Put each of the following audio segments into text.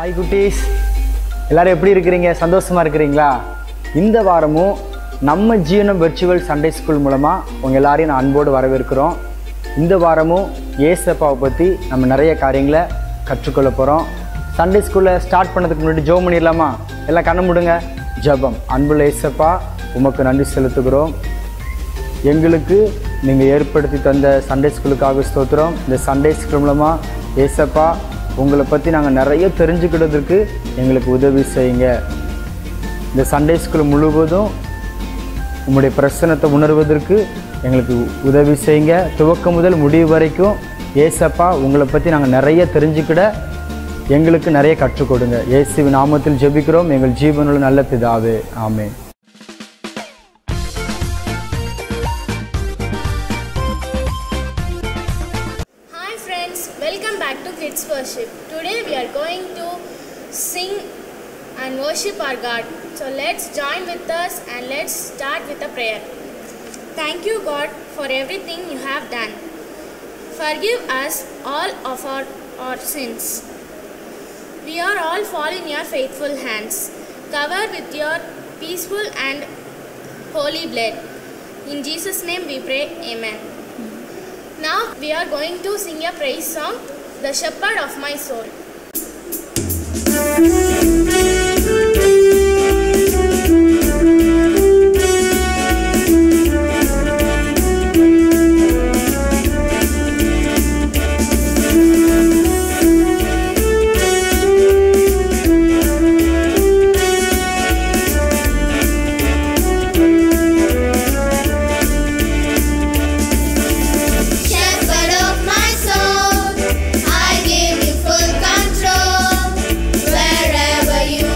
Hi குட்டீஸ் எல்லாரும் எப்படி இருக்கிறீங்க சந்தோஷமா இருக்கிறீங்களா இந்த வாரமும் நம்ம ஜீவனம் வெர்ச்சுவல் சண்டே ஸ்கூல் மூலமாக உங்கள் எல்லாரையும் நான் அன்போடு வரவேற்கிறோம் இந்த வாரமும் ஏசப்பாவை பற்றி நம்ம நிறைய காரியங்களை கற்றுக்கொள்ள போகிறோம் சண்டே ஸ்கூலில் ஸ்டார்ட் பண்ணதுக்கு முன்னாடி ஜோ பண்ணிடலாமா எல்லாம் கண்ணு முடுங்க ஜெபம் அன்புள்ள ஏசப்பா உமக்கு நன்றி செலுத்துகிறோம் எங்களுக்கு நீங்கள் ஏற்படுத்தி தந்த சண்டே ஸ்கூலுக்காக ஸ்தோத்திரம் இந்த சண்டே ஸ்கூல் மூலமாக ஏசப்பா உங்களை பற்றி நாங்கள் நிறைய தெரிஞ்சுக்கிட்டதற்கு எங்களுக்கு உதவி செய்யுங்க இந்த சண்டே ஸ்கூல் முழுவதும் உங்களுடைய பிரசனத்தை உணர்வதற்கு எங்களுக்கு உதவி செய்யுங்க துவக்கம் முதல் முடிவு வரைக்கும் ஏசப்பா உங்களை பற்றி நாங்கள் நிறைய தெரிஞ்சுக்கிட எங்களுக்கு நிறைய கற்றுக் கொடுங்க இயேசுவி நாமத்தில் ஜெபிக்கிறோம் எங்கள் ஜீவனுள்ள நல்ல பிதாவே ஆமென் Hi friends, welcome back to Kids Worship. Today we are going to sing and worship our God. So let's join with us and let's start with a prayer. Thank you God for everything you have done. Forgive us all of our, our sins. We are all fall in your faithful hands. Cover with your peaceful and holy blood. In Jesus' name we pray, Amen. Now we are going to sing a praise song, The Shepherd of My Soul. Shepherd of my soul, I give you full control. Wherever you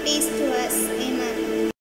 peace to us. Amen.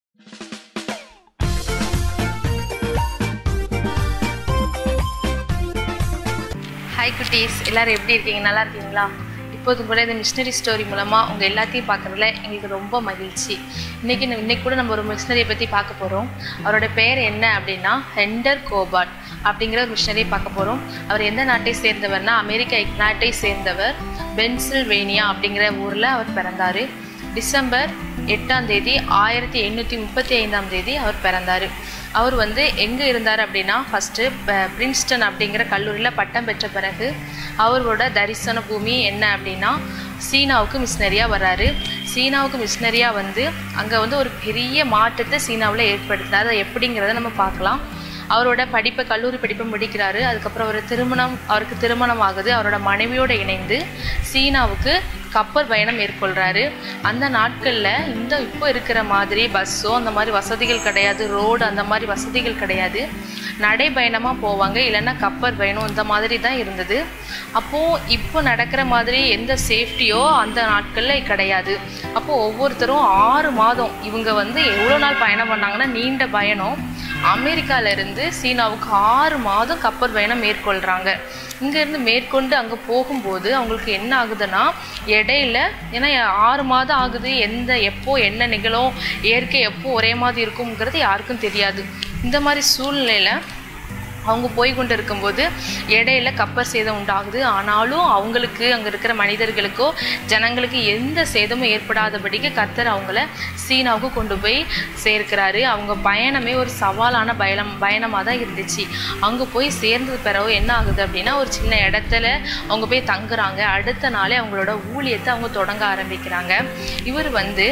Hi குட்டீஸ் எல்லாரும் எப்படி இருக்கீங்க நல்லா இருக்கீங்களா இப்போதும் கூட இந்த machinery story மூலமாக உங்கள் எல்லாத்தையும் பார்க்குறதுல எங்களுக்கு ரொம்ப மகிழ்ச்சி இன்றைக்கி இன்னைக்கு கூட நம்ம ஒரு மிஷினரியை பற்றி பார்க்க போகிறோம் அவரோட பேர் என்ன அப்படின்னா ஹெண்டர் கோபாட் அப்படிங்கிற ஒரு மிஷினரியை பார்க்க போகிறோம் அவர் எந்த நாட்டை சேர்ந்தவர்னா அமெரிக்கா நாட்டை சேர்ந்தவர் பென்சில்வேனியா அப்படிங்கிற ஊரில் அவர் பிறந்தார் டிசம்பர் எட்டாம் தேதி ஆயிரத்தி எண்ணூற்றி முப்பத்தி ஐந்தாம் தேதி அவர் பிறந்தார் அவர் வந்து எங்கே இருந்தார் அப்படின்னா ஃபஸ்ட்டு பிரின்ஸ்டன் அப்படிங்கிற கல்லூரியில் பட்டம் பெற்ற பிறகு அவரோட தரிசன பூமி என்ன அப்படின்னா சீனாவுக்கு மிஷினரியாக வர்றாரு சீனாவுக்கு மிஷினரியாக வந்து அங்கே வந்து ஒரு பெரிய மாற்றத்தை சீனாவில் ஏற்படுத்தினார் அதை எப்படிங்கிறத நம்ம பார்க்கலாம் அவரோட படிப்பை கல்லூரி படிப்பை முடிக்கிறாரு அதுக்கப்புறம் அவர் திருமணம் அவருக்கு திருமணம் ஆகுது அவரோட மனைவியோடு இணைந்து சீனாவுக்கு கப்பல் பயணம் மேற்கொள்கிறாரு அந்த நாட்களில் இந்த இப்போ இருக்கிற மாதிரி பஸ்ஸோ அந்த மாதிரி வசதிகள் கிடையாது ரோடு அந்த மாதிரி வசதிகள் கிடையாது நடைபயணமாக போவாங்க இல்லைன்னா கப்பல் பயணம் இந்த மாதிரி தான் இருந்தது அப்போது இப்போ நடக்கிற மாதிரி எந்த சேஃப்டியோ அந்த நாட்களில் கிடையாது அப்போது ஒவ்வொருத்தரும் ஆறு மாதம் இவங்க வந்து எவ்வளோ நாள் பயணம் பண்ணாங்கன்னா நீண்ட பயணம் அமெரிக்கால இருந்து சீனாவுக்கு ஆறு மாதம் கப்பல் பயணம் மேற்கொள்கிறாங்க இங்கேருந்து மேற்கொண்டு அங்கே போகும்போது அவங்களுக்கு என்ன ஆகுதுன்னா இடையில ஏன்னா ஆறு மாதம் ஆகுது எந்த எப்போ என்ன நிகழும் இயற்கை எப்போ ஒரே மாதிரி இருக்குங்கிறது யாருக்கும் தெரியாது இந்த மாதிரி சூழ்நிலையில் அவங்க போய் கொண்டு இருக்கும்போது இடையில கப்பல் சேதம் உண்டாகுது ஆனாலும் அவங்களுக்கு அங்கே இருக்கிற மனிதர்களுக்கோ ஜனங்களுக்கு எந்த சேதமும் ஏற்படாதபடிக்கு கர்த்தர் அவங்கள சீனாவுக்கு கொண்டு போய் சேர்க்கிறாரு அவங்க பயணமே ஒரு சவாலான பயணம் பயணமாக தான் இருந்துச்சு அங்கே போய் சேர்ந்தது பிறகு என்ன ஆகுது அப்படின்னா ஒரு சின்ன இடத்துல அவங்க போய் தங்குறாங்க அடுத்த நாளே அவங்களோட ஊழியத்தை அவங்க தொடங்க ஆரம்பிக்கிறாங்க இவர் வந்து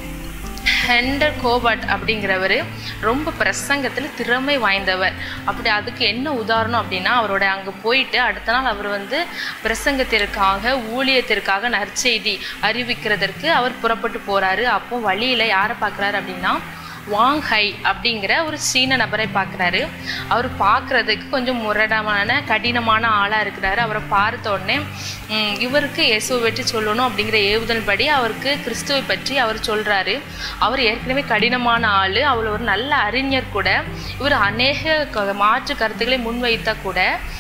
ஹெண்டர் கோபட் அப்படிங்கிறவர் ரொம்ப பிரசங்கத்தில் திறமை வாய்ந்தவர் அப்படி அதுக்கு என்ன உதாரணம் அப்படின்னா அவரோட அங்கே போயிட்டு அடுத்த நாள் அவர் வந்து பிரசங்கத்திற்காக ஊழியத்திற்காக நற்செய்தி அறிவிக்கிறதற்கு அவர் புறப்பட்டு போகிறாரு அப்போ வழியில் யாரை பார்க்குறாரு அப்படின்னா வாங் ஹை அப்படிங்கிற ஒரு சீன நபரை பார்க்குறாரு அவர் பார்க்குறதுக்கு கொஞ்சம் முரடமான கடினமான ஆளாக இருக்கிறாரு அவரை பார்த்த உடனே ம், இவருக்கு இயேசுவை பற்றி சொல்லணும் அப்படிங்கிற ஏவுதல் படி அவருக்கு கிறிஸ்துவை பற்றி அவர் சொல்கிறாரு அவர் ஏற்கனவே கடினமான ஆள் அவர் ஒரு நல்ல அறிஞர் கூட இவர் அநேக க- மாற்று கருத்துக்களை முன்வைத்தா கூட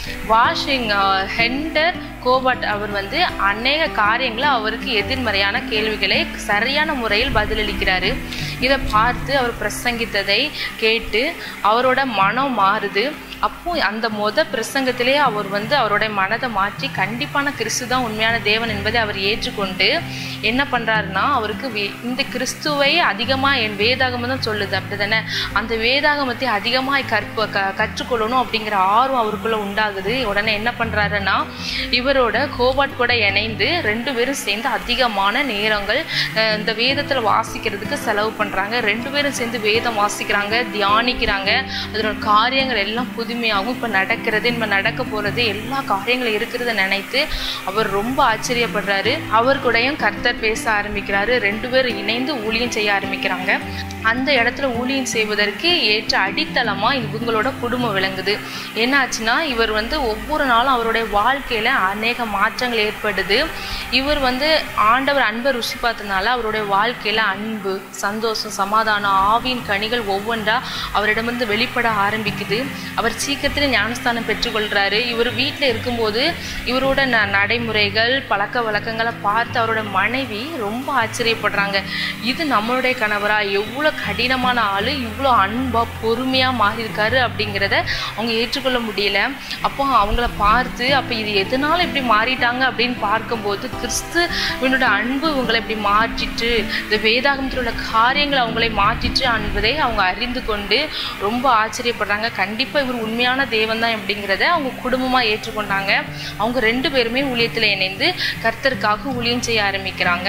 வாஷிங் ஹெண்டர் கோபட் அவர் வந்து அநேக காரியங்களை அவருக்கு எதிர்மறையான கேள்விகளை சரியான முறையில் பதிலளிக்கிறாரு இதை பார்த்து அவர் பிரசங்கித்ததை கேட்டு அவரோட மனம் மாறுது அப்போ அந்த மொத பிரசங்கத்திலே அவர் வந்து அவருடைய மனதை மாற்றி கண்டிப்பான கிறிஸ்து தான் உண்மையான தேவன் என்பதை அவர் ஏற்றுக்கொண்டு என்ன பண்ணுறாருன்னா அவருக்கு வே- இந்த கிறிஸ்துவை அதிகமாக என் வேதாகமம் தான் சொல்லுது அப்படிதானே அந்த வேதாகமத்தை அதிகமாக கற்ப க கற்றுக்கொள்ளணும் அப்படிங்கிற ஆர்வம் அவருக்குள்ள உண்டாகுது உடனே என்ன பண்ணுறாருன்னா இவரோட கோபாட் கூட இணைந்து ரெண்டு பேரும் சேர்ந்து அதிகமான நேரங்கள் அஹ், இந்த வேதத்தில் வாசிக்கிறதுக்கு செலவு பண்ணுறாங்க ரெண்டு பேரும் சேர்ந்து வேதம் வாசிக்கிறாங்க தியானிக்கிறாங்க அதனோட காரியங்கள் எல்லாம் புதுமையாகவும் இப்போ நடக்கிறது இப்போ நடக்க போகிறது எல்லா காரியங்களும் இருக்கிறத நினைத்து அவர் ரொம்ப ஆச்சரியப்படுறாரு அவர் கூடயும் கர்த்தர் பேச ஆரம்பிக்கிறாரு ரெண்டு பேரும் இணைந்து ஊழியம் செய்ய ஆரம்பிக்கிறாங்க அந்த இடத்துல ஊழியம் செய்வதற்கு ஏற்ற அடித்தளமாக இவங்களோட குடும்பம் விளங்குது என்னாச்சுன்னா இவர் வந்து ஒவ்வொரு நாளும் அவருடைய வாழ்க்கையில் அநேக மாற்றங்கள் ஏற்படுது இவர் வந்து ஆண்டவர் அன்பை ருசி பார்த்ததுனால அவருடைய வாழ்க்கையில் அன்பு சந்தோஷம் சமாதானம் ஆவியின் கனிகள் ஒவ்வொன்றா அவரிடமிருந்து வெளிப்பட ஆரம்பிக்குது அவர் சீக்கிரத்தில் ஞானஸ்தானம் பெற்றுக்கொள்கிறாரு இவர் வீட்டில் இருக்கும்போது இவரோட ந நடைமுறைகள் பழக்க வழக்கங்களை பார்த்து அவரோட மனைவி ரொம்ப ஆச்சரியப்படுறாங்க இது நம்மளுடைய கணவரா எவ்வளோ கடினமான ஆள் இவ்வளோ அன்பாக பொறுமையாக மாறியிருக்காரு அப்படிங்கிறத அவங்க ஏற்றுக்கொள்ள முடியல அப்போ அவங்கள பார்த்து அப்போ இது எதனால இப்படி மாறிட்டாங்க அப்படின்னு பார்க்கும்போது கிறிஸ்துவனோட அன்பு இவங்களை இப்படி மாற்றிட்டு இந்த வேதாகமத்தில் உள்ள காரியங்களை அவங்களை மாற்றிட்டு என்பதை அவங்க அறிந்து கொண்டு ரொம்ப ஆச்சரியப்படுறாங்க கண்டிப்பாக இவர் உண்மையான தேவன் தான் அப்படிங்கிறத அவங்க குடும்பமாக ஏற்றுக்கொண்டாங்க அவங்க ரெண்டு பேருமே ஊழியத்தில் இணைந்து கர்த்தருக்காக ஊழியம் செய்ய ஆரம்பிக்கிறாங்க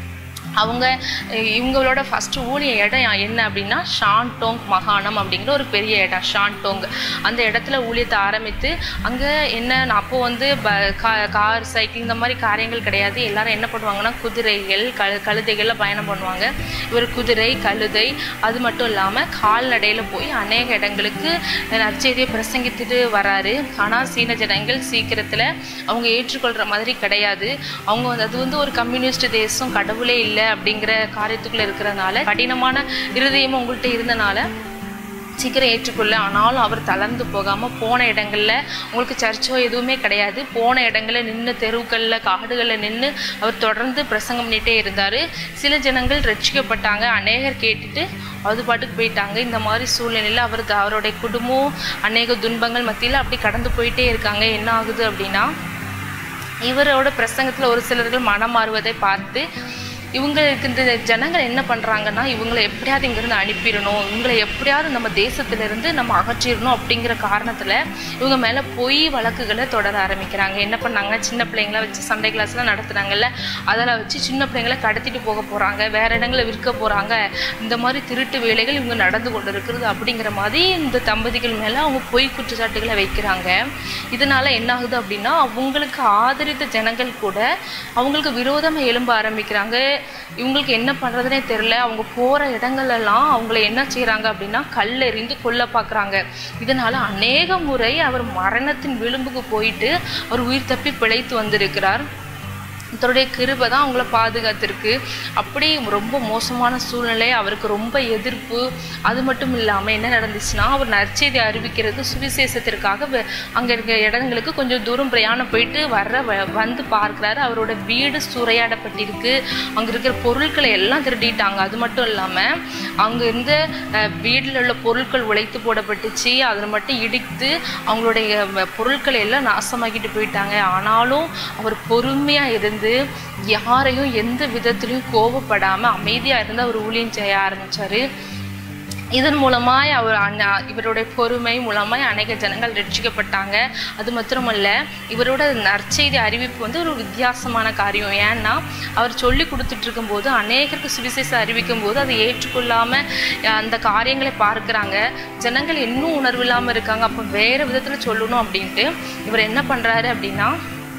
அவங்க அஹ், இவங்களோட ஃபஸ்ட்டு ஊழிய இடம் என்ன அப்படின்னா ஷான்டோங் மகாணம் அப்படிங்கிற ஒரு பெரிய இடம் ஷான்டோங் அந்த இடத்துல ஊழியத்தை ஆரம்பித்து அங்கே என்ன அப்போ வந்து ப கா கார் சைக்கிள் இந்த மாதிரி காரியங்கள் கிடையாது எல்லாரும் என்ன பண்ணுவாங்கன்னா குதிரைகள் கழு கழுதைகளில் பயணம் பண்ணுவாங்க இவர் குதிரை கழுதை அது மட்டும் இல்லாமல் கால்நடையில் போய் அநேக இடங்களுக்கு நற்செய்தியை பிரசங்கித்துட்டு வராரு ஆனால் சீன ஜனங்கள் சீக்கிரத்தில் அவங்க ஏற்றுக்கொள்கிற மாதிரி கிடையாது அவங்க வந்து அது வந்து ஒரு கம்யூனிஸ்ட் தேசம் கடவுளே இல்லை அப்படிங்கிற காரியத்துக்குள்ளே இருக்கிறதுனால கடினமான இருதயமும் உங்கள்கிட்ட இருந்தனால சீக்கிரம் ஏற்றுக்கொள்ள ஆனாலும் அவர் தளர்ந்து போகாமல் போன இடங்களில் உங்களுக்கு சர்ச்சோ எதுவுமே கிடையாது போன இடங்களில் நின்று தெருவுகளில் காடுகளில் நின்று அவர் தொடர்ந்து பிரசங்கம் பண்ணிகிட்டே இருந்தார் சில ஜனங்கள் ரட்சிக்கப்பட்டாங்க அநேகர் கேட்டுட்டு அது பாட்டுக்கு போயிட்டாங்க இந்த மாதிரி சூழ்நிலையில் அவர் அவருடைய குடும்பம் அநேக துன்பங்கள் மத்தியில் அப்படி கடந்து போயிட்டே இருக்காங்க என்ன ஆகுது அப்படின்னா இவரோட பிரசங்கத்தில் ஒரு சிலர்கள் மனம் மாறுவதை பார்த்து இவங்களுக்கு இந்த ஜனங்கள் என்ன பண்ணுறாங்கன்னா இவங்களை எப்படியாவது இங்கேருந்து அனுப்பிடணும் இவங்களை எப்படியாவது நம்ம தேசத்திலிருந்து நம்ம அகற்றிடணும் அப்படிங்கிற காரணத்தில் இவங்க மேலே பொய் வழக்குகளை தொடர ஆரம்பிக்கிறாங்க என்ன பண்ணாங்கன்னா சின்ன பிள்ளைங்கள வச்சு சண்டை கிளாஸ்லாம் நடத்துனாங்கல்ல அதெல்லாம் வச்சு சின்ன பிள்ளைங்களை கடத்திட்டு போக போகிறாங்க வேற இடங்களை விற்க போகிறாங்க இந்த மாதிரி திருட்டு வேலைகள் இவங்க நடந்து கொண்டு இருக்கிறது அப்படிங்கிற மாதிரி இந்த தம்பதிகள் மேலே அவங்க பொய் குற்றச்சாட்டுகளை வைக்கிறாங்க இதனால என்ன ஆகுது அப்படின்னா அவங்களுக்கு ஆதரித்த ஜனங்கள் கூட அவங்களுக்கு விரோதமாக எழும்ப ஆரம்பிக்கிறாங்க இவங்களுக்கு என்ன பண்ணுறதுனே தெரில அவங்க போகிற இடங்கள்லாம் அவங்கள என்ன செய்கிறாங்க அப்படின்னா கல்லெறிந்து கொல்ல பார்க்குறாங்க இதனால அநேக முறை அவர் மரணத்தின் விளிம்புக்கு போயிட்டு அவர் உயிர் தப்பி பிழைத்து வந்திருக்கிறார் தன்னுடைய கிருபை தான் அவங்கள பாதுகாத்திருக்கு அப்படி ரொம்ப மோசமான சூழ்நிலை அவருக்கு ரொம்ப எதிர்ப்பு அது மட்டும் இல்லாமல் என்ன நடந்துச்சுன்னா அவர் நற்செய்தி அறிவிக்கிறது சுவிசேஷத்திற்காக வெ- அங்க இருக்க இடங்களுக்கு கொஞ்சம் தூரம் பிரயாணம் போயிட்டு வர்ற வ- வந்து பார்க்குறாரு அவரோட வீடு சூறையாடப்பட்டிருக்கு அங்கே இருக்கிற பொருட்களை எல்லாம் திருடிட்டாங்க அது மட்டும் இல்லாமல் அங்கே இருந்த அஹ், வீட்டில் உள்ள பொருட்கள் உழைத்து போடப்பட்டுச்சு அதில் மட்டும் இடித்து அவங்களுடைய வ- பொருட்களை எல்லாம் நாசமாக்கிட்டு போயிட்டாங்க ஆனாலும் அவர் பொறுமையாக இருந்து யாரையும் எந்த விதத்துலையும் கோபப்படாமல் அமைதியாக இருந்து அவர் ஊழியம் செய்ய ஆரம்பிச்சாரு இதன் மூலமாய் அவர் அண்ணா- இவருடைய பொறுமை மூலமாய் அநேக ஜனங்கள் ரட்சிக்கப்பட்டாங்க அது மாத்திரமல்ல இவரோட நற்செய்தி அறிவிப்பு வந்து ஒரு வித்தியாசமான காரியம் ஏன்னா அவர் சொல்லி கொடுத்துட்டு இருக்கும்போது அநேகருக்கு சுவிசேஷம் அறிவிக்கும் போது அதை ஏற்றுக்கொள்ளாம அஹ், அந்த காரியங்களை பார்க்குறாங்க ஜனங்கள் இன்னும் உணர்வு இல்லாமல் இருக்காங்க அப்போ வேற விதத்தில் சொல்லணும் அப்படின்ட்டு இவர் என்ன பண்ணுறாரு அப்படின்னா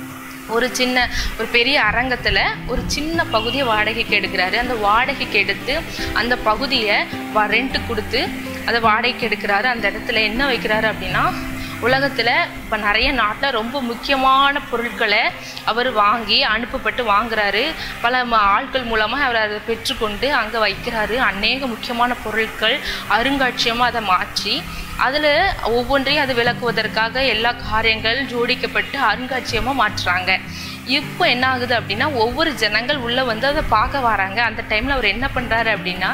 ஒரு சின்ன ஒரு பெரிய அரங்கத்தில் ஒரு சின்ன பகுதியை வாடகைக்கு எடுக்கிறாரு அந்த வாடகைக்கு எடுத்து அந்த பகுதியை வ ரெண்ட்டு கொடுத்து அதை வாடகைக்கு எடுக்கிறாரு அந்த இடத்துல என்ன வைக்கிறாரு அப்படின்னா உலகத்தில் இப்போ நிறைய நாட்டில் ரொம்ப முக்கியமான பொருட்களை அவர் வாங்கி அனுப்பப்பட்டு வாங்குறாரு பல ம- ஆட்கள் மூலமாக அவர் அதை பெற்றுக்கொண்டு அங்கே வைக்கிறாரு அநேக முக்கியமான பொருட்கள் அருங்காட்சியமாக அதை மாற்றி அதில் ஒவ்வொன்றையும் அது விளக்குவதற்காக எல்லா காரியங்கள் ஜோடிக்கப்பட்டு அருங்காட்சியமாக மாற்றுறாங்க இப்போ என்ன ஆகுது அப்படின்னா ஒவ்வொரு ஜனங்கள் உள்ளே வந்து அதை பார்க்க வராங்க அந்த டைமில் அவர் என்ன பண்ணுறாரு அப்படின்னா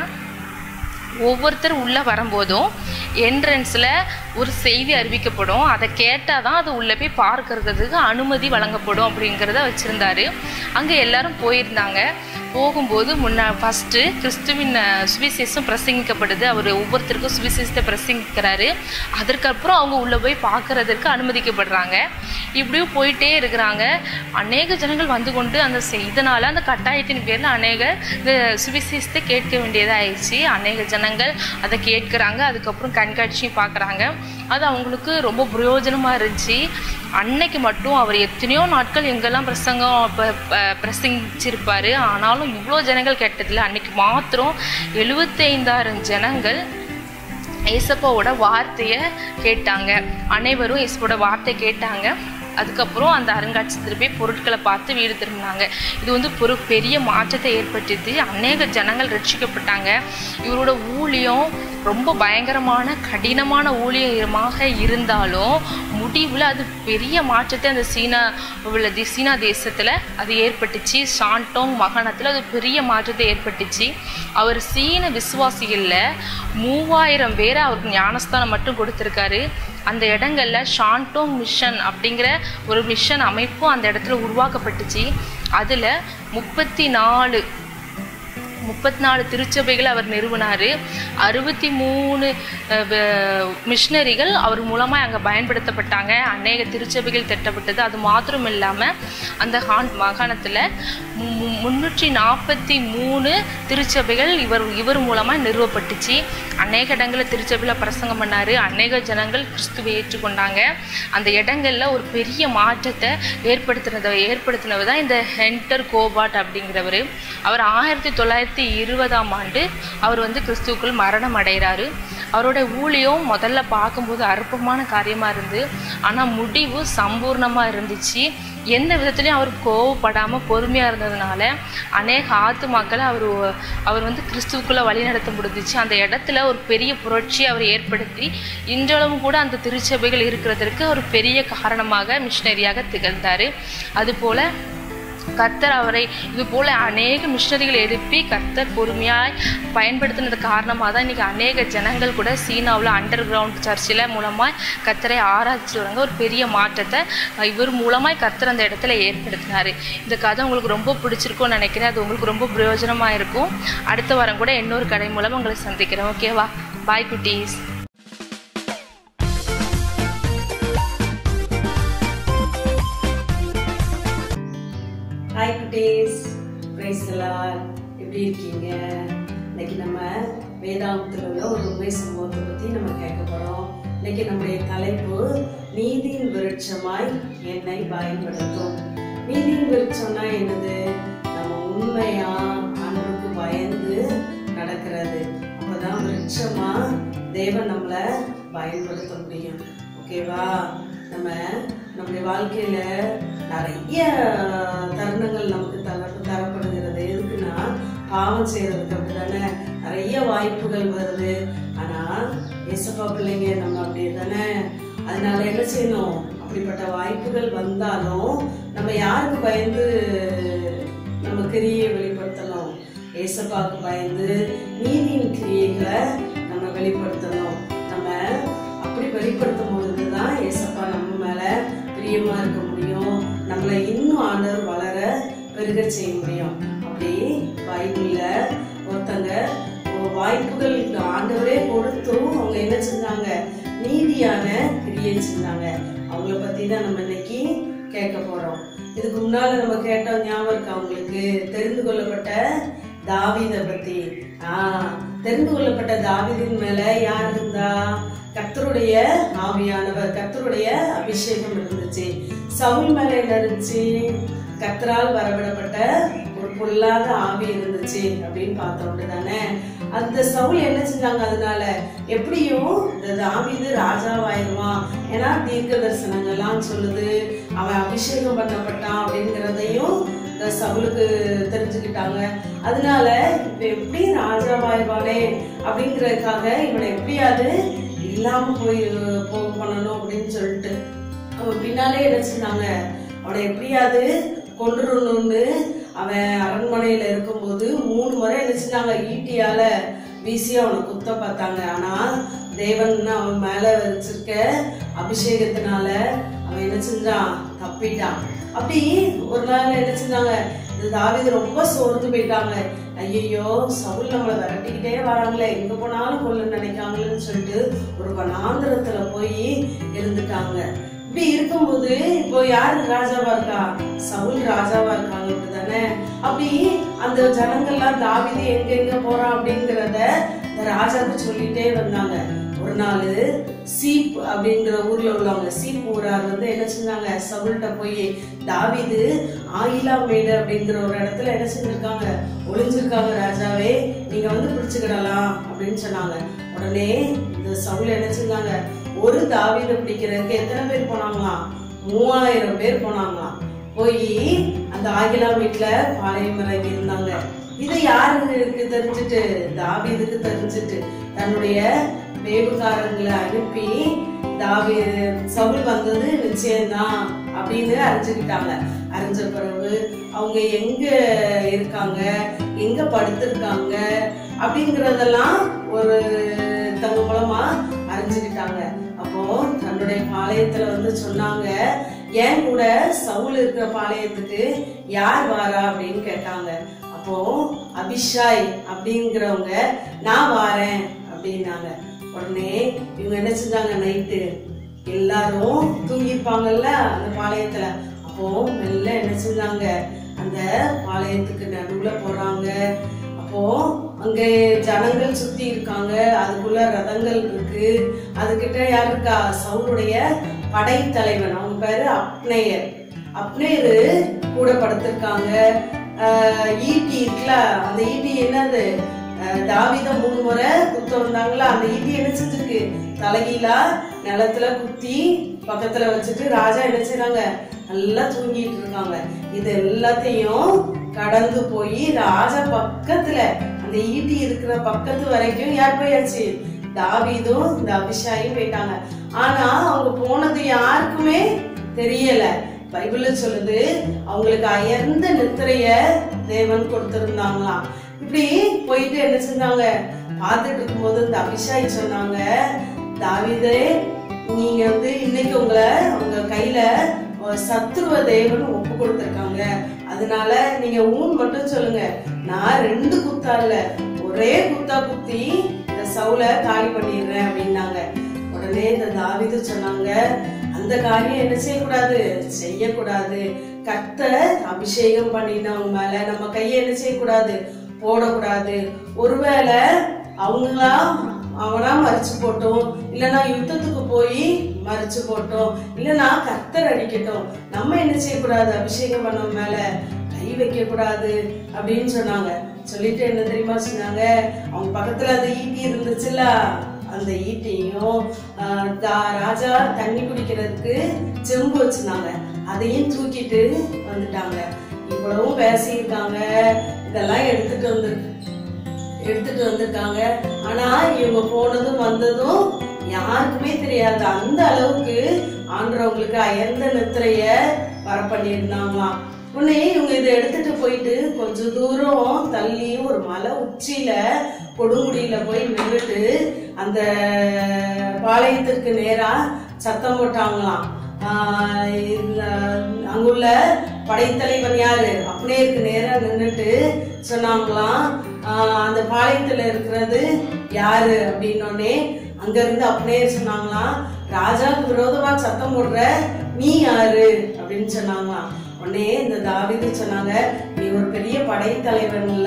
ஒவ்வொருத்தர் உள்ளே வரும்போதும் என்ட்ரன்ஸில் ஒரு செய்தி அறிவிக்கப்படும் அதை கேட்டால் தான் அது உள்ளே போய் பார்க்கறதுக்கு அனுமதி வழங்கப்படும் அப்படிங்கிறத வச்சுருந்தாரு அங்கே எல்லாரும் போயிருந்தாங்க போகும்போது முன்ன ஃபஸ்ட்டு கிறிஸ்துவின் அஹ், சுவிசேஷம் பிரசங்கிக்கப்படுது அவர் ஒவ்வொருத்தருக்கும் சுவிசேஷத்தை பிரசங்கிக்கிறாரு அதற்கப்புறம் அவங்க உள்ளே போய் பார்க்கறதுக்கு அனுமதிக்கப்படுறாங்க இப்படியும் போயிட்டே இருக்கிறாங்க அநேக ஜனங்கள் வந்து கொண்டு அந்த செ- இதனால அந்த கட்டாயத்தின் பேரில் அநேக இந்த சுவிசேஷத்தை கேட்க வேண்டியதாகிடுச்சு அநேக ஜனங்கள் அதை கேட்குறாங்க அதுக்கப்புறம் கண்காட்சியும் பார்க்குறாங்க அது அவங்களுக்கு ரொம்ப பிரயோஜனமாக இருந்துச்சு அன்னைக்கு மட்டும் அவர் எத்தனையோ நாட்கள் எங்கெல்லாம் பிரசங்கம் ப- ப- பிரசங்கிச்சிருப்பாரு ஆனாலும் இவ்வளோ ஜனங்கள் கேட்டதில்ல அன்னைக்கு மாத்திரம் எழுபத்தைந்தாயிரம் ஜனங்கள் ஏசப்பாவோட வார்த்தையை கேட்டாங்க அனைவரும் ஏசப்பாவோட வார்த்தை கேட்டாங்க அதுக்கப்புறம் அந்த அருங்காட்சியத்தில் போய் பொருட்களை பார்த்து வீடு திரும்பினாங்க இது வந்து ஒரு பெரிய மாற்றத்தை ஏற்படுத்தியது அநேக ஜனங்கள் ரட்சிக்கப்பட்டாங்க இவரோட ஊழியம் ரொம்ப பயங்கரமான கடினமான ஊழியமாக இருந்தாலும் முடிவில் அது பெரிய மாற்றத்தை அந்த சீனா உள்ள தி- சீனா தேசத்தில் அது ஏற்பட்டுச்சு ஷாண்டோங் மாகாணத்தில் அது பெரிய மாற்றத்தை ஏற்பட்டுச்சு அவர் சீன விசுவாசிகளில் மூவாயிரம் பேரை அவருக்கு ஞானஸ்தானம் மட்டும் கொடுத்துருக்காரு அந்த இடங்கள்ல ஷாண்டோங் மிஷன் அப்படிங்கிற ஒரு மிஷன் அமைப்பும் அந்த இடத்துல உருவாக்கப்பட்டுச்சு அதில் முப்பத்தி நாலு முப்பத்தி நாலு திருச்சபைகள் அவர் நிறுவினார் அறுபத்தி மூணு மிஷினரிகள் அவர் மூலமாக அங்கே பயன்படுத்தப்பட்டாங்க அநேக திருச்சபைகள் திட்டப்பட்டது அது மாத்திரம் இல்லாமல் அந்த ஹான் மாகாணத்தில் முந்நூற்றி நாற்பத்தி மூணு திருச்சபைகள் இவர் இவர் மூலமாக நிறுவப்பட்டுச்சு அநேக இடங்களில் திருச்சபையில் பிரசங்கம் பண்ணார் அநேக ஜனங்கள் கிறிஸ்துவை ஏற்றுக்கொண்டாங்க அந்த இடங்கள்ல ஒரு பெரிய மாற்றத்தை ஏற்படுத்தினதை ஏற்படுத்தினவர் தான் இந்த ஹென்டர் கோபாட் அப்படிங்கிறவர் அவர் ஆயிரத்தி தொள்ளாயிரத்தி இருபதாம் ஆண்டு அவர் வந்து கிறிஸ்துவுக்குள் மரணம் அடைகிறாரு அவரோட ஊழியம் முதல்ல பார்க்கும்போது அற்பமான காரியமாக இருந்து ஆனால் முடிவு சம்பூர்ணமாக இருந்துச்சு எந்த விதத்துலையும் அவர் கோவப்படாமல் பொறுமையாக இருந்ததுனால அநேக ஆத்துமாக்களை அவர் அவர் வந்து கிறிஸ்துவுக்குள்ளே வழி நடத்த முடிஞ்சிச்சு அந்த இடத்துல ஒரு பெரிய புரட்சி அவர் ஏற்படுத்தி இன்றளவும் கூட அந்த திருச்சபைகள் இருக்கிறதற்கு ஒரு பெரிய காரணமாக மிஷினரியாக திகழ்ந்தார் அதுபோல் கர்த்தர் அவரை இது போல அநேக மிஷினரிகள் எழுப்பி கர்த்தர் பொறுமையாய் பயன்படுத்தினது காரணமாக தான் இன்றைக்கி அநேக ஜனங்கள் கூட சீனாவில் அண்டர் கிரவுண்ட் சர்ச்சில் மூலமாய் கர்த்தரை ஆராய்ச்சி வராங்க ஒரு பெரிய மாற்றத்தை அஹ், இவர் மூலமாய் கர்த்தர் அந்த இடத்துல ஏற்படுத்தினார் இந்த கதை உங்களுக்கு ரொம்ப பிடிச்சிருக்கும்னு நினைக்கிறேன் அது உங்களுக்கு ரொம்ப பிரயோஜனமாக இருக்கும் அடுத்த வாரம் கூட இன்னொரு கடை மூலம் உங்களை சந்திக்கிறேன் ஓகேவா பாய் குட்டீஸ் ஹாய் குட்டீஸ் பிரைஸ் எப்படி இருக்கீங்க இன்னைக்கு நம்ம வேதாந்தத்தில் உள்ள ஒரு உண்மை சம்பவத்தை பற்றி நம்ம கேட்க போகிறோம் இன்னைக்கு நம்முடைய தலைப்பு நீதியின் விருட்சமாய் என்னை பயன்படுத்தும் நீதியின் விருட்சம்னா என்னது நம்ம உண்மையா அன்புக்கு பயந்து நடக்கிறது அப்பதான் விருட்சமா தேவன் நம்மளை பயன்படுத்த முடியும் ஓகேவா நம்ம நம்முடைய வாழ்க்கையில நிறைய தருணங்கள் நமக்கு தர தரப்படுகிறது எதுக்குன்னா பாவம் செய்யறதுக்கு அப்படிதானே நிறைய வாய்ப்புகள் வருது ஆனா ஏசப்பா பிள்ளைங்க நம்ம அப்படி தானே அதனால என்ன செய்யணும் அப்படிப்பட்ட வாய்ப்புகள் வந்தாலும் நம்ம யாருக்கு பயந்து நம்ம கிரியை வெளிப்படுத்தணும் ஏசப்பாவுக்கு பயந்து நீதியின் கிரியைகளை நம்ம வெளிப்படுத்தணும் நம்ம அப்படி வெளிப்படுத்தும் பொழுது தான் ஏசப்பா நம்ம மேல பிரியமா இருக்க முடியும் நம்மளை இன்னும் ஆண்டவர் வளர பெருக செய்ய முடியும் அப்படி பைபிள்ல ஒருத்தங்க ஒரு வாய்ப்புகள் ஆண்டவரே கொடுத்தும் அவங்க என்ன செஞ்சாங்க நீதியான கிரியை செஞ்சாங்க அவங்கள பத்தி தான் நம்ம இன்னைக்கு கேட்க போறோம் இதுக்கு முன்னால நம்ம கேட்டோம் ஞாபகம் இருக்கா அவங்களுக்கு தெரிந்து கொள்ளப்பட்ட தாவீதை பத்தி ஆஹ் தெரிந்து கொள்ளப்பட்ட தாவீதின் மேல யார் இருந்தா கர்த்தருடைய ஆவியானவர் கர்த்தருடைய அபிஷேகம் இருந்துச்சு சவுல் மேல என்ன இருந்துச்சு கர்த்தரால் வரவிடப்பட்ட ஒரு பொல்லாத ஆவி இருந்துச்சு அப்படின்னு பார்த்தோம் தானே அந்த சவுல் என்ன செஞ்சாங்க அதனால எப்படியும் இந்த தாவீது ராஜாவாயிருவான் ஏன்னா தீர்க்க தரிசனங்கள்லாம் சொல்லுது அவன் அபிஷேகம் பண்ணப்பட்டான் அப்படிங்கிறதையும் இந்த சவுலுக்கு தெரிஞ்சுக்கிட்டாங்க அதனால இப்ப எப்படி ராஜாவாயிருவானே அப்படிங்கறதுக்காக இவனை எப்படியாவது இல்லாம போய் போக பண்ணணும் அப்படின்னு சொல்லிட்டு அவன் பின்னாலே என்ன செஞ்சாங்க அவனை எப்படியாவது கொண்டுடணும்னு அவன் அரண்மனையில இருக்கும்போது மூணு முறை என்ன செஞ்சாங்க ஈட்டியால வீசி அவனை குத்த பார்த்தாங்க ஆனா தேவன் அவன் மேல வச்சிருக்க அபிஷேகத்தினால அவன் என்ன செஞ்சான் தப்பிட்டான் அப்படி ஒரு நாள் என்ன செஞ்சாங்க இந்த தாவீது ரொம்ப சோர்ந்து போயிட்டாங்க ஐயையோ சவுல் நம்மளை விரட்டிக்கிட்டே வராங்களே எங்க போனாலும் கொல்ல நினைக்காங்களேன்னு சொல்லிட்டு ஒரு வனாந்திரத்துல போய் இருந்துட்டாங்க இப்படி இருக்கும்போது இப்போ யாரு ராஜாவா இருக்கா சவுல் ராஜாவா இருக்காங்க இப்படிதானே அப்படி அந்த ஜனங்கள்லாம் தாவிது எங்க எங்க போறான் அப்படிங்கிறத இந்த ராஜாவுக்கு சொல்லிட்டே வந்தாங்க ஒரு நாள் சீப் அப்படிங்கிற ஊர்ல உள்ளவங்க சீப் ஊரார் வந்து என்ன செஞ்சாங்க சவுல்கிட்ட போய் தாவிது ஆயிலா மேடு அப்படிங்கிற ஒரு இடத்துல என்ன செஞ்சிருக்காங்க ஒளிஞ்சிருக்காங்க ராஜாவே நீங்க வந்து பிடிச்சுக்கிடலாம் அப்படின்னு சொன்னாங்க உடனே இந்த சவுல் என்ன செஞ்சாங்க ஒரு தாவீதை பிடிக்கிறதுக்கு எத்தனை பேர் போனாங்களாம் மூவாயிரம் பேர் போனாங்களாம் போய் அந்த ஆகிலா வீட்டுல பாளையம் இறங்கி இருந்தாங்க இது யாருக்கு தெரிஞ்சுட்டு தாவீதுக்கு தெரிஞ்சுட்டு தன்னுடைய வேவுகாரங்களை அனுப்பி தாவி சவுல் வந்தது நிச்சயம்தான் அப்படின்னு அறிஞ்சுக்கிட்டாங்க அறிஞ்ச பிறகு அவங்க எங்க இருக்காங்க எங்க படுத்திருக்காங்க அப்படிங்கறதெல்லாம் ஒரு தங்க மூலமா அறிஞ்சுக்கிட்டாங்க அப்போ தன்னுடைய பாளையத்துல வந்து சொன்னாங்க ஏன் கூட சவுல் இருக்கிற பாளையத்துக்கு யார் வாரா அப்படின்னு கேட்டாங்க அப்போ அபிஷாய் அப்படிங்கிறவங்க நான் வாரேன் அப்படின்னாங்க உடனே இவங்க என்ன செஞ்சாங்க நைட்டு எல்லாரும் தூங்கியிருப்பாங்கல்ல அந்த பாளையத்துல அப்போ மெல்ல என்ன செஞ்சாங்க அந்த பாளையத்துக்கு நடுவுல போறாங்க அப்போ அங்க ஜனங்கள் சுத்தி இருக்காங்க அதுக்குள்ள ரதங்கள் இருக்கு அதுகிட்ட யார் இருக்கா சவுளுடைய படைத்தலைவன் அவங்க பேரு அப்னேயர் அப்னேயரு கூட படுத்திருக்காங்க ஆஹ் ஈட்டி இருக்குல்ல அந்த ஈட்டி என்னது அஹ், தாவீத மூணு முறை குத்த வந்தாங்களா அந்த ஈட்டி என்ன செஞ்சிருக்கு தலைகீழா நிலத்துல குத்தி பக்கத்துல வச்சுட்டு ராஜா என்ன செய்றாங்க நல்லா தூங்கிட்டு இருக்காங்க இது எல்லாத்தையும் கடந்து போய் ராஜா பக்கத்துல அந்த ஈட்டி இருக்கிற பக்கத்து வரைக்கும் யார் போயாச்சு தாவீதும் இந்த அபிஷாயும் போயிட்டாங்க ஆனா அவங்க போனது யாருக்குமே தெரியல பைபிள்ல சொல்லுது அவங்களுக்கு அயர்ந்த நித்திரைய தேவன் கொடுத்திருந்தாங்களாம் இப்படி போயிட்டு என்ன செஞ்சாங்க பார்த்துட்டு இருக்கும்போது இந்த அபிஷாய் சொன்னாங்க தாவீதே நீங்க வந்து இன்னைக்கு உங்களை உங்க கையில ஒரு சத்துருவ தேவன் ஒப்பு கொடுத்திருக்காங்க அதனால நீங்க ஊன் மட்டும் சொல்லுங்க நான் ரெண்டு குத்தா இல்ல ஒரே குத்தா குத்தி இந்த சவுல காலி பண்ணிடுறேன் அப்படின்னாங்க உடனே இந்த தாவீது சொன்னாங்க அந்த காரியம் என்ன செய்யக்கூடாது செய்யக்கூடாது கர்த்தர் அபிஷேகம் பண்ணினவங்க மேல நம்ம கையை என்ன செய்யக்கூடாது போடக்கூடாது ஒருவேளை அவங்களா அவனா மறிச்சு போட்டோம் இல்லைன்னா யுத்தத்துக்கு போய் மறிச்சு போட்டோம் இல்லைன்னா கர்த்தர் அடிக்கட்டும் நம்ம என்ன செய்யக்கூடாது அபிஷேகம் பண்ண மேல கை வைக்க கூடாது அப்படின்னு சொன்னாங்க சொல்லிட்டு என்ன தெரியுமா சொன்னாங்க அவங்க பக்கத்துல அந்த ஈட்டி இருந்துச்சுல்ல அந்த ஈட்டியும் ஆஹ், தா- ராஜா தண்ணி குடிக்கிறதுக்கு செம்பு வச்சிருந்தாங்க அதையும் தூக்கிட்டு வந்துட்டாங்க இவ்வளவும் பேசியிருக்காங்க இதெல்லாம் எடுத்துட்டு வந்து எடுத்துட்டு வந்திருக்காங்க ஆனா இவங்க போனதும் வந்ததும் யாருக்குமே தெரியாது அந்த அளவுக்கு ஆண்டவங்களுக்கு அயர்ந்த நித்திரைய வர பண்ணியிருந்தாங்களாம் உடனே இவங்க இதை எடுத்துட்டு போயிட்டு கொஞ்ச தூரம் தள்ளி ஒரு மலை உச்சியில கொடுமுடியில போய் நின்றுட்டு அந்த பாளையத்திற்கு நேரா சத்தம் போட்டாங்களாம் ஆஹ் இந்த அங்குள்ள படைத்தலைவன் யாரு அப்படியே நேரா நின்றுட்டு சொன்னாங்களாம் ஆஹ் அந்த பாளையத்துல இருக்கிறது யாரு அப்படின்னோடனே அங்க இருந்து அப்படியே சொன்னாங்களாம் ராஜாவுக்கு விரோதமா சத்தம் போடுற நீ யாரு அப்படின்னு சொன்னாங்களாம் உடனே இந்த தாவீது சொன்னாங்க நீ ஒரு பெரிய படைத்தலைவன்ல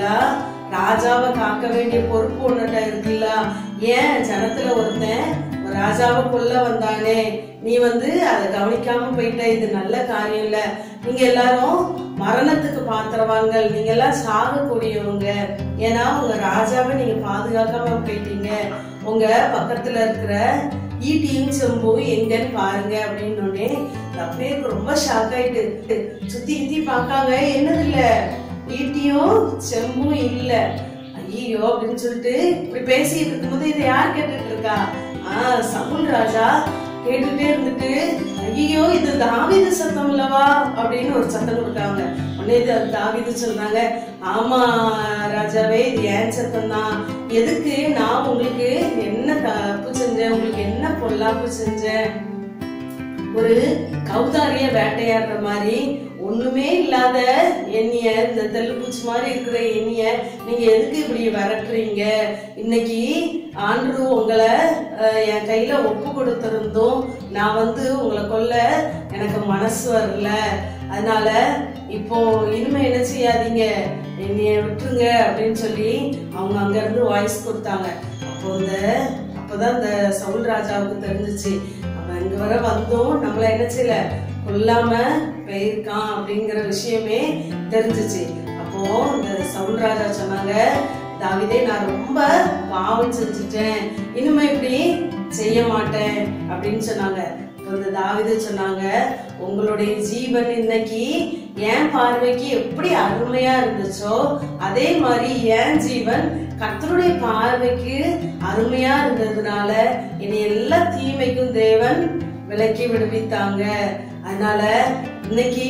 ராஜாவை காக்க வேண்டிய பொறுப்பு உன்னிட்ட இருக்குல்ல ஏன் ஜனத்துல ஒருத்தன் ஒரு ராஜாவை கொல்ல வந்தானே நீ வந்து அதை கவனிக்காம போயிட்ட இது நல்ல காரியம் இல்ல நீங்க எல்லாரும் மரணத்துக்கு பாத்திரவான்கள் நீங்க எல்லாம் சாகக்கூடியவங்க ஏன்னா உங்க ராஜாவை நீங்க பாதுகாக்காம போயிட்டீங்க உங்க பக்கத்துல இருக்கிற ஈட்டியும் செம்பும் எங்கன்னு பாருங்க அப்படின்னு உடனே அப்படியே ரொம்ப ஷாக் ஆயிட்டு சுத்தி சுத்தி பார்க்காங்க என்னது இல்ல ஈட்டியும் செம்பும் இல்ல ஐயோ அப்படின்னு சொல்லிட்டு இப்படி பேசிட்டு இருக்கும்போது இதை யார் கேட்டுட்டு இருக்கா ஆஹ் சவுல் ராஜா கேட்டுட்டே இருந்துட்டு ஐயோ இது தாவீது சத்தம் இல்லவா அப்படின்னு ஒரு சத்தம் கொடுத்தாங்க உடனே இது தாவீது சொல்றாங்க ஆமா ராஜாவே இது ஏன் சத்தம் தான் எதுக்கு நான் உங்களுக்கு என்ன தப்பு செஞ்சேன் உங்களுக்கு என்ன பொல்லாப்பு செஞ்சேன் ஒரு கௌதாரிய வேட்டையாடுற மாதிரி ஒண்ணுமே இல்லாத எண்ணிய இந்த தெல்லுப்பூச்சி மாதிரி இருக்கிற எண்ணிய நீங்க எதுக்கு இப்படி விரட்டுறீங்க இன்னைக்கு ஆண்டு உங்களை அஹ், என் கையில ஒப்பு கொடுத்திருந்தோம் நான் வந்து உங்களை கொல்ல எனக்கு மனசு வரல அதனால இப்போ இனிமே என்ன செய்யாதீங்க என்னைய விட்டுருங்க அப்படின்னு சொல்லி அவங்க அங்க இருந்து வாய்ஸ் கொடுத்தாங்க அப்போ இந்த அப்பதான் இந்த சவுல் ராஜாவுக்கு தெரிஞ்சுச்சு அவன் இங்க வர வந்தும் நம்மள என்ன செய்யல கொல்லாம போயிருக்கான் அப்படிங்கிற விஷயமே தெரிஞ்சுச்சு அப்போ இந்த சவுல் ராஜா சொன்னாங்க தாவிதே நான் ரொம்ப பாவம் செஞ்சுட்டேன் இனிமே இப்படி செய்ய மாட்டேன் அப்படின்னு சொன்னாங்க அப்போ இந்த தாவிது சொன்னாங்க உங்களுடைய ஜீவன் இன்னைக்கு என் பார்வைக்கு எப்படி அருமையா இருந்துச்சோ அதே மாதிரி என் ஜீவன் கர்த்தருடைய பார்வைக்கு அருமையா இருந்ததுனால என்னை எல்லா தீமைக்கும் தேவன் விலக்கி விடுவித்தாங்க அதனால இன்னைக்கு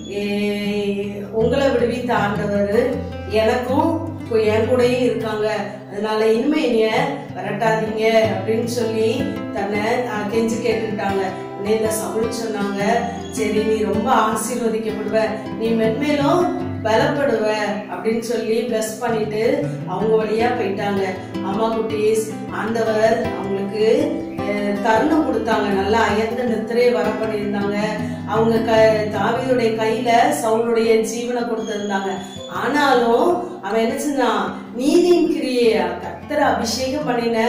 ஏ- உங்களை விடுவித்த ஆண்டவர் எனக்கும் கு- என் கூடயும் இருக்காங்க அதனால இனிமே என்னைய விரட்டாதீங்க அப்படின்னு சொல்லி தன்னை அஹ், கெஞ்சி கேட்டுக்கிட்டாங்க உடனே இந்த சவுல் சொன்னாங்க சரி நீ ரொம்ப ஆசீர்வதிக்கப்படுவ நீ மென்மேலும் பலப்படுவ அப்படின்னு சொல்லி பிளஸ் பண்ணிட்டு அவங்க வழியா போயிட்டாங்க அம்மா குட்டீஸ் ஆண்டவர் அவங்களுக்கு அஹ், தருணம் கொடுத்தாங்க நல்லா அயர்ந்த நித்திரையை வர பண்ணியிருந்தாங்க அவங்க க தாவீதுடைய கையில சவுளுடைய ஜீவனை கொடுத்திருந்தாங்க ஆனாலும் அவன் என்ன செஞ்சான் நீதியின் கிரியை கர்த்தரை அபிஷேகம் பண்ணின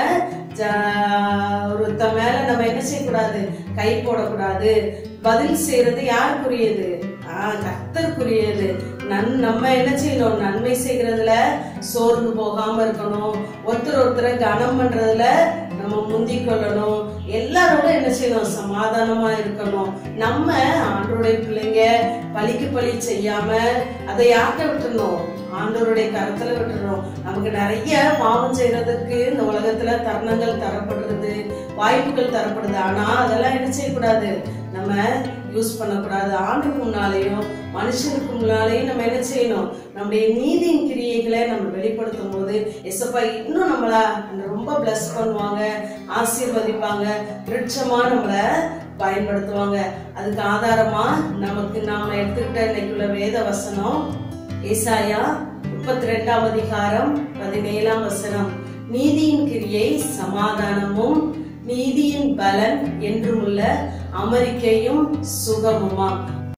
ஜ- ஒருத்த மேல நம்ம என்ன செய்யக்கூடாது கை போடக்கூடாது பதில் செய்யறது யாருக்குரியது ஆஹ் கர்த்தருக்குரியது நன் நம்ம என்ன செய்யணும் நன்மை செய்கிறதுல சோர்ந்து போகாம இருக்கணும் ஒருத்தர் ஒருத்தரை கனம் பண்றதுல நம்ம முந்திக் கொள்ளணும் எல்லாரோட என்ன செய்யணும் சமாதானமா இருக்கணும் நம்ம ஆண்டோடைய பிள்ளைங்க பழிக்கு பழி செய்யாம அதை யார்கிட்ட விட்டுறணும் ஆண்டவருடைய கரத்துல விட்டுறணும் நமக்கு நிறைய பாவம் செய்யறதுக்கு இந்த உலகத்துல தருணங்கள் தரப்படுறது வாய்ப்புகள் தரப்படுது ஆனா அதெல்லாம் என்ன செய்யக்கூடாது நம்ம யூஸ் பண்ணக்கூடாது ஆண்டுக்கு முன்னாலேயும் மனுஷனுக்கு முன்னாலேயும் நம்ம என்ன செய்யணும் நம்முடைய நீதியின் கிரியைகளை நம்ம வெளிப்படுத்தும் போது எசப்பா இன்னும் நம்மள ரொம்ப பிளஸ் பண்ணுவாங்க ஆசீர்வதிப்பாங்க விருட்சமா நம்மளை பயன்படுத்துவாங்க அதுக்கு ஆதாரமா நமக்கு நாம எடுத்துக்கிட்ட இன்னைக்குள்ள வேத வசனம் ஏசாயா முப்பத்தி ரெண்டாம் அதிகாரம் பதினேழாம் வசனம் நீதியின் கிரியை சமாதானமும் நீதியின் பலன் என்றுமுள்ள அமெரிக்கையும் சுகமுமா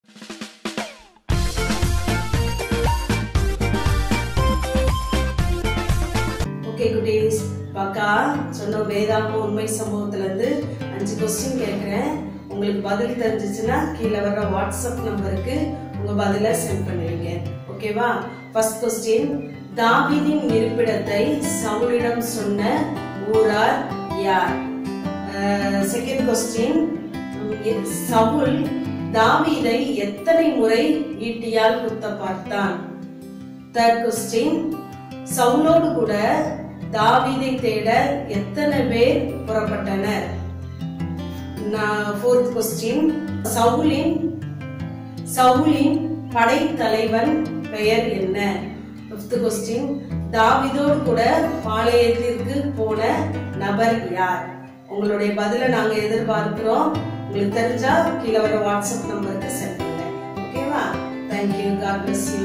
ஓகே குட்டீஸ் பாக்கா சொன்ன வேதாம உண்மை சம்பவத்துல இருந்து அஞ்சு கொஸ்டின் கேட்கிறேன் உங்களுக்கு பதில் தெரிஞ்சிச்சுன்னா கீழே வர்ற வாட்ஸ்அப் நம்பருக்கு உங்க பதில சென்ட் பண்ணுவீங்க ஓகேவா ஃபர்ஸ்ட் கொஸ்டின் தாவீதின் இருப்பிடத்தை சவுலிடம் சொன்ன ஊரார் யார் செகண்ட் கொஸ்டின் சவுல் தாவீதை எத்தனை முறை ஈட்டியால் குத்த பார்த்தான் தேர்ட் கொஸ்டின் சவுலோடு கூட தாவீதை தேட எத்தனை பேர் புறப்பட்டனர் ஃபோர்த் கொஸ்டின் சவுலின் சவுலின் படைத்தலைவன் பெயர் என்ன ஃபிஃப்த் கொஸ்டின் தாவீதோடு கூட பாளையத்திற்கு போன நபர் யார் உங்களுடைய பதிலை நாங்க எதிர்பார்க்கிறோம் உங்களுக்கு தெரிஞ்சா கீழே வர வாட்ஸ்அப் நம்பருக்கு சென்ட் பண்ணுங்க ஓகேவா thank you God bless you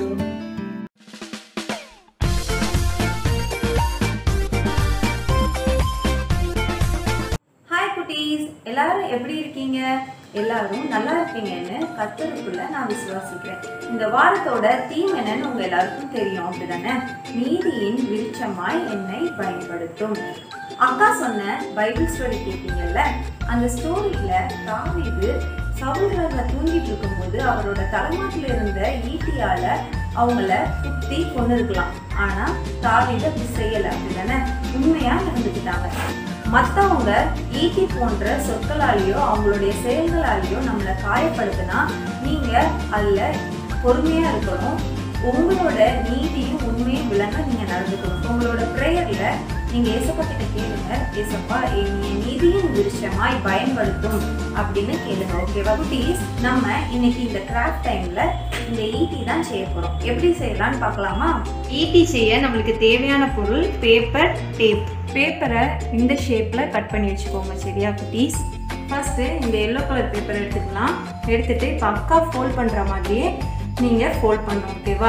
hi குட்டீஸ் எல்லாரும் எப்படி இருக்கீங்க எல்லாரும் நல்லா இருக்கீங்கன்னு கத்தருக்குள்ள நான் விசுவாசிக்கிறேன் இந்த வாரத்தோட தீம் என்னன்னு உங்க எல்லாருக்கும் தெரியும் அப்படிதானே நீதியின் விருட்சமாய் என்னை பயன்படுத்தும் அக்கா சொன்ன பைபிள் ஸ்டோரி கேட்டீங்கல்ல அந்த ஸ்டோரியில தாவீது சவுல்கர்ல தூங்கிட்டு இருக்கும்போது அவரோட தலைமாட்டில் இருந்த ஈட்டியால அவங்கள குத்தி கொண்டு இருக்கலாம் ஆனா தாவீது அப்படி செய்யல அப்படிதானே உண்மையா இருந்துக்கிட்டாங்க மற்றவங்க ஈட்டி போன்ற சொற்களாலேயோ அவங்களுடைய செயல்களாலேயோ நம்மளை காயப்படுத்தினா நீங்க அதுல பொறுமையா இருக்கணும் உங்களோட நீதியும் உண்மையும் விளங்க நீங்க நடந்துக்கணும் உங்களோட ப்ரேயர்ல நீங்க ஏசப்பா கிட்ட கேளுங்க ஏசப்பா என்னைய நீதியின் விருஷமாய் பயன்படுத்தும் அப்படின்னு கேளுங்க ஓகேவா குட்டீஸ் நம்ம இன்னைக்கு இந்த கிராஃப்ட் டைம்ல இந்த ஈட்டி தான் செய்ய போறோம் எப்படி செய்யலாம்னு பார்க்கலாமா ஈட்டி செய்ய நம்மளுக்கு தேவையான பொருள் பேப்பர் டேப் பேப்பரை இந்த ஷேப்பில் கட் பண்ணி வச்சுக்கோங்க சரியா குட்டீஸ் ஃபஸ்ட்டு இந்த எல்லோ கலர் பேப்பர் எடுத்துக்கலாம் எடுத்துட்டு இப்போ அக்கா ஃபோல்ட் பண்ணுற மாதிரியே நீங்கள் ஃபோல்ட் பண்ணணும் ஓகேவா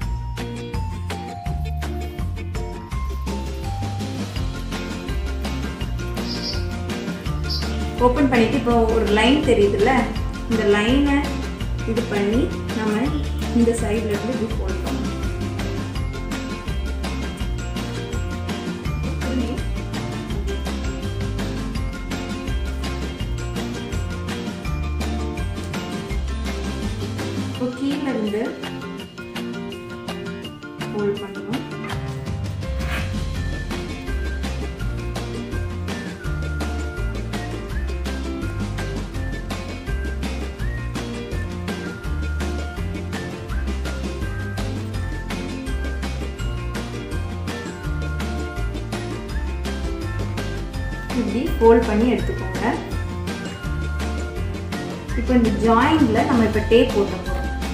ஓப்பன் பண்ணிட்டு இப்போ ஒரு லைன் தெரியுதுல்ல இந்த லைனை இது பண்ணி நம்ம இந்த சைடில் இருந்து இப்படி ஃபோல்ட் பண்ணணும் இப்போ கீழே இருந்து ஃபோல்ட் பண்ணணும் இப்படி ஃபோல்ட் பண்ணி எடுத்துக்கோங்க இப்போ இந்த ஜாயிண்ட்ல நம்ம இப்போ டேப் போட்ட போறோம்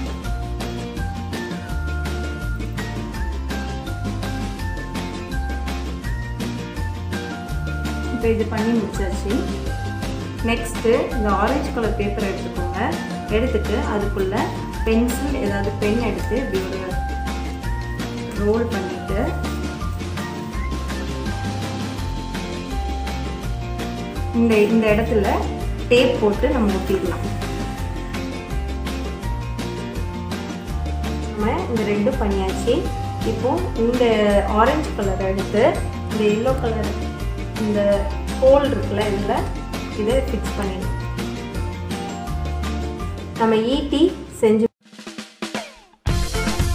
இப்போ இது பண்ணி முடிச்சாச்சு நெக்ஸ்ட்டு இந்த ஆரஞ்சு கலர் பேப்பர் எடுத்துக்கோங்க எடுத்துட்டு அதுக்குள்ள பென்சில் ஏதாவது பென் எடுத்து இப்படி ஒரு ரோல் பண்ணிட்டு இந்த இந்த இடத்துல டேப் போட்டு நம்ம ஒட்டிடலாம் நம்ம இந்த ரெண்டும் பண்ணியாச்சு இப்போ இந்த ஆரஞ்சு கலர் எடுத்து இந்த எல்லோ கலர் இந்த ஹோல் இருக்குல்ல இதில் இதை ஃபிக்ஸ் பண்ணிடணும் நம்ம ஈட்டி செஞ்சு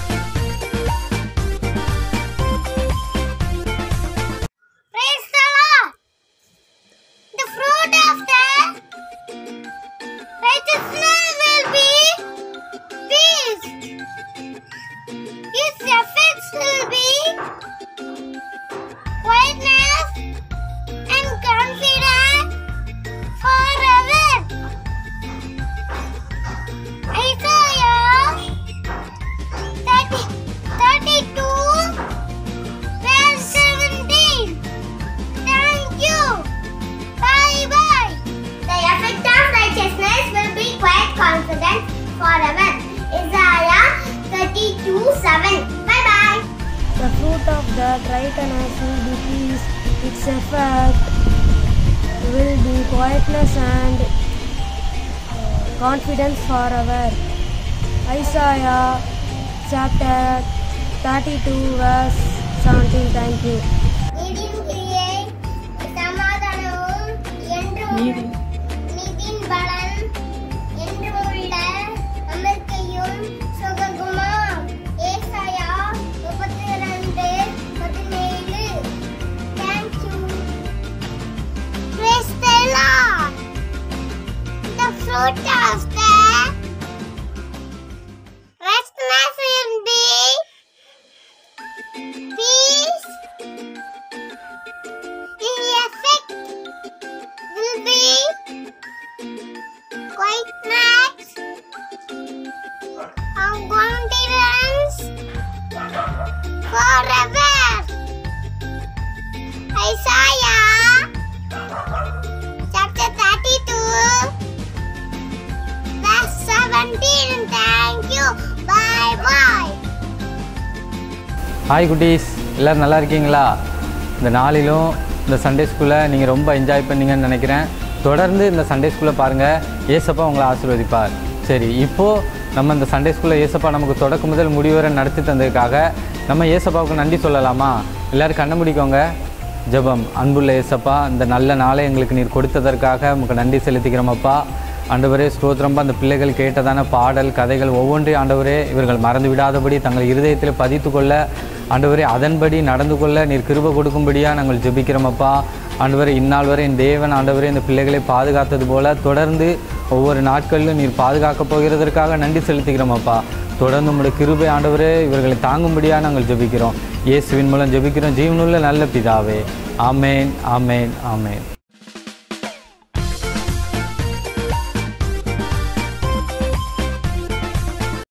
that rightness will be peace, its effect will be quietness and uh, confidence forever. Isaiah chapter 32 verse 17. Thank you. நீதியின் கிரியை சமாதானமும் என்றும் நீதியின் பலன் என்றும் உள்ள நம்பிக்கையும் சுககுமா ஏசாயா முப்பத்தி ரெண்டு பதினேழு thank you Praise the Lord. The fruit of the Christmas will be peace. The effect will be quietness and confidence forever. Isaiah chapter 32 verse 17. Thank you. Bye bye. Hi குட்டீஸ் எல்லோரும் நல்லா இருக்கீங்களா இந்த நாளிலும் இந்த சண்டே ஸ்கூலை நீங்கள் ரொம்ப என்ஜாய் பண்ணீங்கன்னு நினைக்கிறேன் தொடர்ந்து இந்த சண்டே ஸ்கூலை பாருங்கள் ஏசப்பா உங்களை ஆசீர்வதிப்பார் சரி இப்போது நம்ம இந்த சண்டே ஸ்கூலில் ஏசப்பா நமக்கு தொடக்க முதல் முடிவரை நடத்தி தந்ததுக்காக நம்ம ஏசப்பாவுக்கு நன்றி சொல்லலாமா எல்லோரும் கண்ண முடிக்கோங்க ஜெபம் அன்புள்ள ஏசப்பா இந்த நல்ல நாளை எங்களுக்கு நீர் கொடுத்ததற்காக உங்களுக்கு நன்றி செலுத்திக்கிறோமப்பா ஆண்டவரே ஸ்தோத்திரம்பா அந்த பிள்ளைகள் கேட்டதான பாடல் கதைகள் ஒவ்வொன்றையும் ஆண்டவரே இவர்கள் மறந்து விடாதபடி தங்கள் இருதயத்தில் பதித்து கொள்ள ஆண்டவரே அதன்படி நடந்து கொள்ள நீர் கிருப கொடுக்கும்படியாக நாங்கள் ஜெபிக்கிறோமப்பா ஆண்டவரே இந்நாள் வரை என் தேவன் ஆண்டவரே இந்த பிள்ளைகளை பாதுகாத்தது போல தொடர்ந்து ஒவ்வொரு நாட்களிலும் நீர் பாதுகாக்கப் போகிறதற்காக நன்றி செலுத்துகிறோமப்பா தொடர்ந்து உங்களுடைய கிருபை ஆண்டவரே இவர்களை தாங்கும்படியாக நாங்கள் ஜெபிக்கிறோம் இயேசுவின் மூலம் ஜெபிக்கிறோம் ஜீவனுள்ள நல்ல பிதாவே ஆமேன் ஆமேன் ஆமேன்